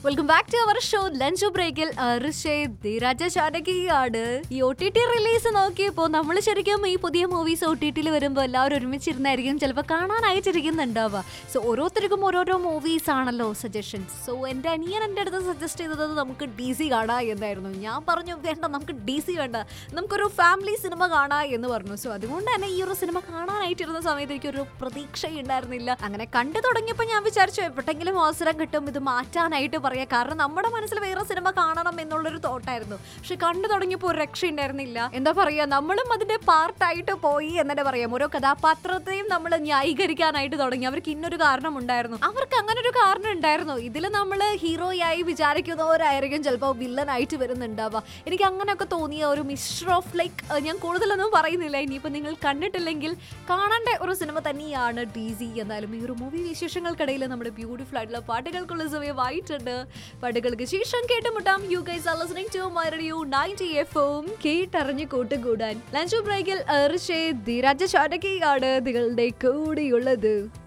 welcome back to our show lunch ബ്രേക്കിൽ ധീരാജ ചാനകിയാണ് ഈ ഒ ടി ടി റിലീസ് നോക്കിയപ്പോൾ നമ്മൾ ശരിക്കും ഈ പുതിയ മൂവീസ് ഒ ടി ടിയിൽ വരുമ്പോൾ എല്ലാവരും ഒരുമിച്ചിരുന്നായിരിക്കും ചിലപ്പോൾ കാണാനായിട്ടിരിക്കുന്നുണ്ടാവുക സോ ഓരോരുത്തർക്കും ഓരോരോ മൂവീസ് ആണല്ലോ സജഷൻസ് സോ എൻ്റെ അനിയൻ എൻ്റെ അടുത്ത് സജസ്റ്റ് ചെയ്തത് നമുക്ക് ഡി സി കാണാം എന്നായിരുന്നു ഞാൻ പറഞ്ഞു വേണ്ട നമുക്ക് ഡി സി വേണ്ട നമുക്കൊരു ഫാമിലി സിനിമ കാണാം എന്ന് പറഞ്ഞു സോ അതുകൊണ്ട് തന്നെ ഈ ഒരു സിനിമ കാണാനായിട്ടിരുന്ന സമയത്ത് എനിക്കൊരു പ്രതീക്ഷ ഉണ്ടായിരുന്നില്ല അങ്ങനെ കണ്ടു തുടങ്ങിയപ്പോൾ ഞാൻ വിചാരിച്ചു എവിടെങ്കിലും അവസരം കിട്ടും ഇത് മാറ്റാനായിട്ട് പറയാം കാരണം നമ്മുടെ മനസ്സിൽ വേറെ സിനിമ കാണണം എന്നുള്ളൊരു തോട്ടായിരുന്നു പക്ഷെ കണ്ടു തുടങ്ങിയപ്പോൾ ഒരു രക്ഷ ഉണ്ടായിരുന്നില്ല എന്താ പറയാ നമ്മളും അതിന്റെ പാർട്ടായിട്ട് പോയി എന്നെ പറയാം ഓരോ കഥാപാത്രത്തെയും നമ്മൾ ന്യായീകരിക്കാനായിട്ട് തുടങ്ങി അവർക്ക് ഇന്നൊരു കാരണം ഉണ്ടായിരുന്നു അവർക്ക് അങ്ങനെ ഒരു കാരണം ഉണ്ടായിരുന്നു ഇതിൽ നമ്മൾ ഹീറോയായി വിചാരിക്കുന്നവരായിരിക്കും ചിലപ്പോൾ വില്ലനായിട്ട് വരുന്നുണ്ടാവുക എനിക്ക് അങ്ങനെയൊക്കെ തോന്നിയ ഒരു മിസ്റ്റർ ഓഫ് ലൈക്ക് ഞാൻ കൂടുതലൊന്നും പറയുന്നില്ല ഇനിയിപ്പോൾ നിങ്ങൾ കണ്ടിട്ടില്ലെങ്കിൽ കാണേണ്ട ഒരു സിനിമ തന്നെയാണ് ഡി സി എന്നാലും ഈ ഒരു മൂവി വിശേഷങ്ങൾക്കിടയിൽ നമ്മുടെ ബ്യൂട്ടിഫുൾ ആയിട്ടുള്ള പാട്ടുകൾക്കുള്ള സമയമായിട്ടുണ്ട് പാട്ടുകൾക്ക് ശേഷം കേട്ടുമുട്ടാം you guys are listening to my radio 90 എഫും കേട്ടറിഞ്ഞ് കൂട്ടുകൂടാൻ ലഞ്ച് ബ്രേക്കിൽ ഋഷേ ധീരാജ ചാടകയാണ് നിങ്ങളുടെ കൂടെയുള്ളത്